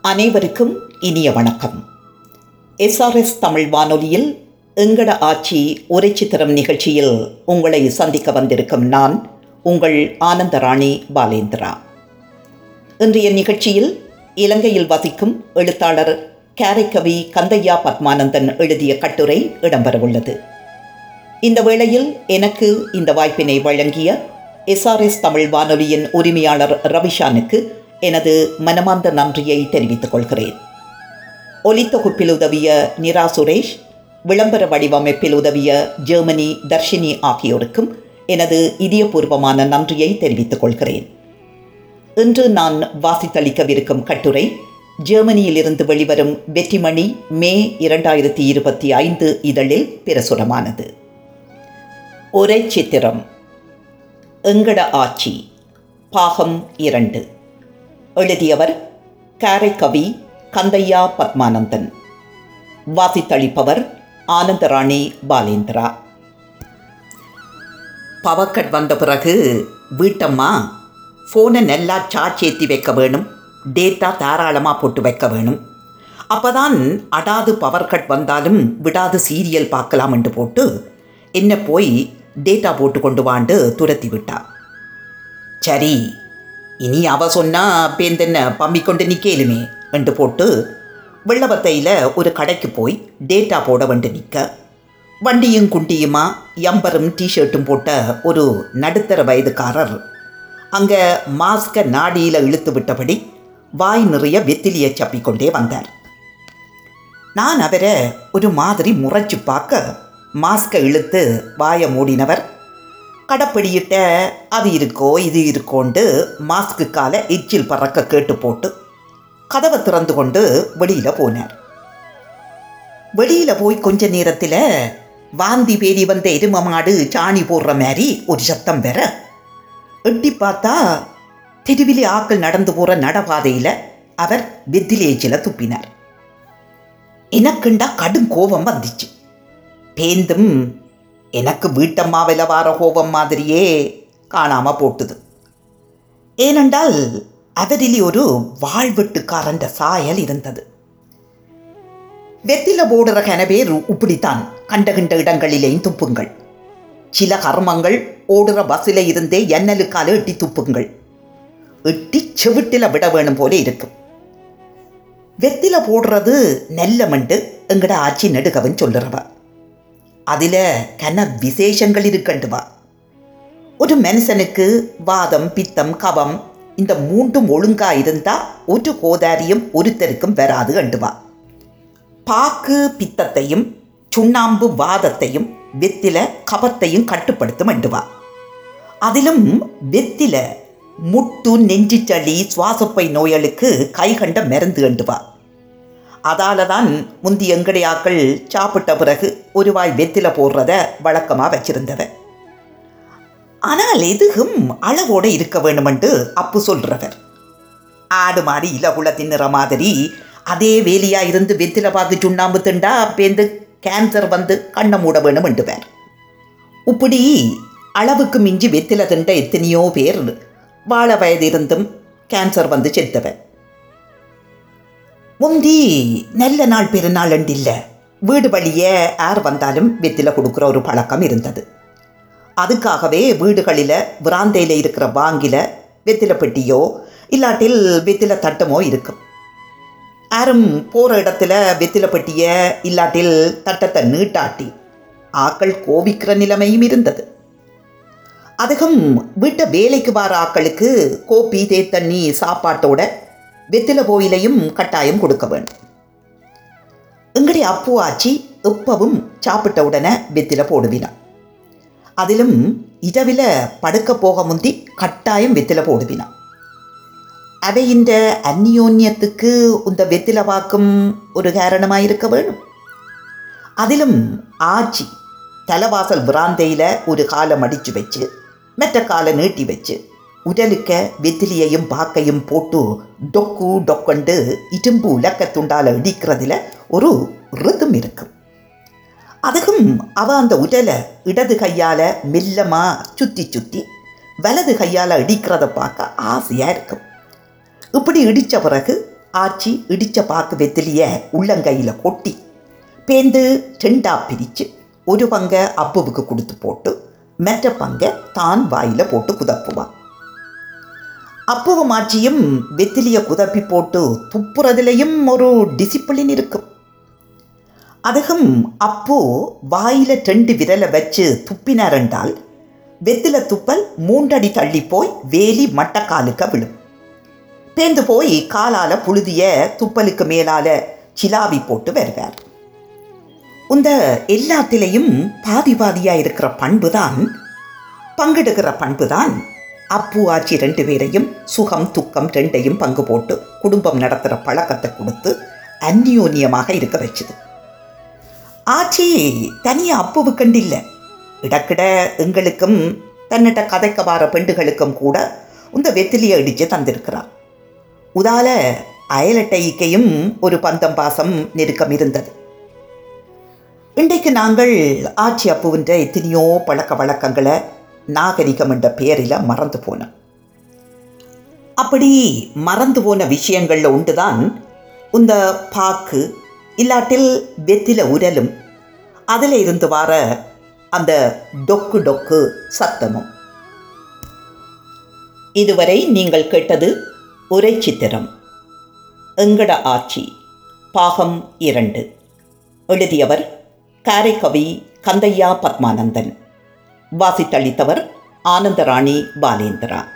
அனைவருக்கும் இனிய வணக்கம் எஸ்ஆர்எஸ் தமிழ் வானொலியில் எங்கட ஆட்சி உரை சித்திரம் நிகழ்ச்சியில் உங்களை சந்திக்க வந்திருக்கும் நான் உங்கள் ஆனந்தராணி பாலேந்திரா இன்றைய நிகழ்ச்சியில் இலங்கையில் வசிக்கும் எழுத்தாளர் கேரைக்கவி கந்தையா பத்மானந்தன் எழுதிய கட்டுரை இடம்பெறவுள்ளது இந்த வேளையில் எனக்கு இந்த வாய்ப்பினை வழங்கிய எஸ்ஆர்எஸ் தமிழ் வானொலியின் உரிமையாளர் ரவிஷானுக்கு எனது மனமார்ந்த நன்றியை தெரிவித்துக் கொள்கிறேன் ஒலித்தொகுப்பில் உதவிய நிரா சுரேஷ் விளம்பர வடிவமைப்பில் உதவிய ஜெர்மனி தர்ஷினி ஆகியோருக்கும் எனது இதயபூர்வமான நன்றியை தெரிவித்துக் கொள்கிறேன் இன்று நான் வாசித்தளிக்கவிருக்கும் கட்டுரை ஜெர்மனியிலிருந்து வெளிவரும் வெற்றிமணி மே இரண்டாயிரத்தி இருபத்தி ஐந்து இதழில் பிரசுரமானது ஒரே சித்திரம் எங்கட ஆட்சி பாகம் இரண்டு எழுதியவர் காரைக்கவி கந்தையா பத்மானந்தன் வாசித்தளிப்பவர் ஆனந்தராணி பாலேந்திரா பவக்கட் வந்த பிறகு வீட்டம்மா ஃபோனை நல்லா சார்ஜ் ஏற்றி வைக்க வேணும் டேட்டா தாராளமாக போட்டு வைக்க வேணும் அப்போதான் அடாது பவர் கட் வந்தாலும் விடாது சீரியல் பார்க்கலாம் என்று போட்டு என்ன போய் டேட்டா போட்டு கொண்டு வாண்டு துரத்தி விட்டா சரி இனி அவ சொன்னா பேந்தென்ன பம்பிக் கொண்டு நிற்கலுமே என்று போட்டு வெள்ளவத்தையில் ஒரு கடைக்கு போய் டேட்டா போட வந்து நிற்க வண்டியும் குண்டியுமா எம்பரும் டிஷர்ட்டும் போட்ட ஒரு நடுத்தர வயதுக்காரர் அங்கே மாஸ்கை நாடியில் இழுத்து விட்டபடி வாய் நிறைய வெத்திலியை சப்பிக்கொண்டே வந்தார் நான் அவரை ஒரு மாதிரி முறைச்சு பார்க்க மாஸ்கை இழுத்து வாயை மூடினவர் கடப்பிடியிட்ட அது இருக்கோ இது இருக்கோண்டு மாஸ்க்கு கால எச்சில் பறக்க கேட்டு போட்டு கதவை திறந்து கொண்டு வெளியில் போனார் வெளியில் போய் கொஞ்ச நேரத்தில் வாந்தி பேரி வந்த எரும மாடு சாணி போடுற மாதிரி ஒரு சத்தம் பெற எட்டி பார்த்தா தெருவிலே ஆக்கள் நடந்து போகிற நடபாதையில் அவர் வெத்திலேச்சில் துப்பினார் எனக்குண்டா கடும் கோபம் வந்துச்சு பேந்தும் எனக்கு வீட்டம்மாவில் வார கோபம் மாதிரியே காணாமல் போட்டுது ஏனென்றால் அவரில் ஒரு வாழ்வெட்டுக்காரன்ற சாயல் இருந்தது வெத்தில போடுற கனவேர் இப்படித்தான் கண்ட கண்ட இடங்களிலேயும் துப்புங்கள் சில கர்மங்கள் ஓடுற பஸ்ஸில் இருந்தே எண்ணலுக்கால எட்டி துப்புங்கள் எட்டி செவிட்டில் விட வேணும் போல இருக்கும் வெத்தில போடுறது நெல்லமண்டு எங்கட ஆட்சி நெடுகவன் சொல்லுறவ அதில் கன விசேஷங்கள் இருக்கண்டுவா ஒரு மனுஷனுக்கு வாதம் பித்தம் கவம் இந்த மூன்றும் ஒழுங்கா இருந்தா ஒரு கோதாரியும் ஒருத்தருக்கும் வராது அண்டுவா பாக்கு பித்தத்தையும் சுண்ணாம்பு வாதத்தையும் வெத்தில கபத்தையும் கட்டுப்படுத்தும் அண்டுவா அதிலும் வெத்தில முட்டு நெஞ்சு சளி சுவாசப்பை நோய்களுக்கு கைகண்ட மருந்து அண்டுவா அதால தான் முந்தி எங்கடையாக்கள் சாப்பிட்ட பிறகு ஒரு வாய் வெத்தில போடுறத வழக்கமாக வச்சிருந்தவ ஆனால் எதுவும் அளவோடு இருக்க வேணுமென்று அப்பு சொல்கிறவர் ஆடு மாடி இலகுல தின்னுற மாதிரி அதே வேலியாக இருந்து வெத்தில பார்த்து சுண்ணாம்பு திண்டா பேந்து கேன்சர் வந்து கண்ணை மூட வேணும் என்றுவார் இப்படி அளவுக்கு மிஞ்சி வெத்தில திண்ட எத்தனையோ பேர் வாழ வயது இருந்தும் கேன்சர் வந்து செத்தவன் முந்தி நல்ல நாள் பெருநாள் இல்லை வீடு வழியே யார் வந்தாலும் வெத்தில கொடுக்குற ஒரு பழக்கம் இருந்தது அதுக்காகவே வீடுகளில் விராந்தையில் இருக்கிற வாங்கில வெத்தில பெட்டியோ இல்லாட்டில் வெத்தில தட்டமோ இருக்கும் யாரும் போகிற இடத்துல வெத்தில பெட்டியை இல்லாட்டில் தட்டத்தை நீட்டாட்டி ஆக்கள் கோபிக்கிற நிலைமையும் இருந்தது அதுவும் வீட்டை வேலைக்கு வர ஆக்களுக்கு கோப்பி தேத்தண்ணி சாப்பாட்டோட வெத்தில போயிலையும் கட்டாயம் கொடுக்க வேண்டும் எங்களுடைய அப்பு ஆச்சி எப்பவும் சாப்பிட்ட உடனே வெத்தில போடுவினான் அதிலும் இரவில் படுக்க போக முந்தி கட்டாயம் வெத்தில போடுவினான் அவை இந்த அந்நியோன்யத்துக்கு இந்த வெத்தில வாக்கும் ஒரு காரணமாக இருக்க வேணும் அதிலும் ஆச்சி தலைவாசல் பிராந்தையில் ஒரு காலை மடித்து வச்சு மெத்த காலை நீட்டி வச்சு உடலுக்க வெத்திலியையும் பாக்கையும் போட்டு டொக்கு டொக்கண்டு இரும்பு உலக்கத்துண்டால் இடிக்கிறதுல ஒரு ரிதம் இருக்கும் அதுக்கும் அவ அந்த உடலை இடது கையால் மெல்லமாக சுற்றி சுற்றி வலது கையால் இடிக்கிறத பார்க்க ஆசையாக இருக்கும் இப்படி இடித்த பிறகு ஆச்சி இடிச்ச பாக்கு வெத்திலிய உள்ளங்கையில் கொட்டி பேந்து ரெண்டா பிரித்து ஒரு பங்கை அப்புவுக்கு கொடுத்து போட்டு மற்ற பங்கை தான் வாயில் போட்டு குதப்புவான் அப்புவும் ஆச்சியும் வெத்திலிய குதப்பி போட்டு துப்புறதுலையும் ஒரு டிசிப்ளின் இருக்கும் அதுவும் அப்போ வாயில ரெண்டு விரலை வச்சு துப்பினார் என்றால் வெத்தில துப்பல் மூன்றடி தள்ளி போய் வேலி மட்டக்காலுக்க விழும் பேந்து போய் காலால புழுதிய துப்பலுக்கு மேலால சிலாவி போட்டு வருவார் இந்த எல்லாத்திலையும் பாதி பாதியாக இருக்கிற பண்பு தான் பங்கெடுக்கிற பண்பு தான் அப்பு ஆச்சி ரெண்டு பேரையும் சுகம் துக்கம் ரெண்டையும் பங்கு போட்டு குடும்பம் நடத்துகிற பழக்கத்தை கொடுத்து அந்யோன்யமாக இருக்க வச்சுது ஆச்சி தனியாக அப்புவு கண்டில்லை இடக்கிட எங்களுக்கும் தன்னிட்ட கதைக்க வார பெண்டுகளுக்கும் கூட இந்த வெத்திலியை இடித்து தந்திருக்கிறார் உதால அயலட்டைக்கையும் ஒரு பந்தம் பாசம் நெருக்கம் இருந்தது இன்றைக்கு நாங்கள் ஆட்சி அப்புவின்ற எத்தனையோ பழக்க வழக்கங்களை நாகரிகம் என்ற பெயரில் மறந்து போனோம் அப்படி மறந்து போன விஷயங்களில் உண்டுதான் இந்த பாக்கு இல்லாட்டில் வெத்தில உரலும் அதில் இருந்து வர அந்த டொக்கு டொக்கு சத்தமும் இதுவரை நீங்கள் கேட்டது உரை சித்திரம் எங்கட ஆட்சி பாகம் இரண்டு எழுதியவர் காரைக்கவி கந்தையா பத்மானந்தன் வாசித்தளித்தவர் ஆனந்தராணி பாலேந்திரா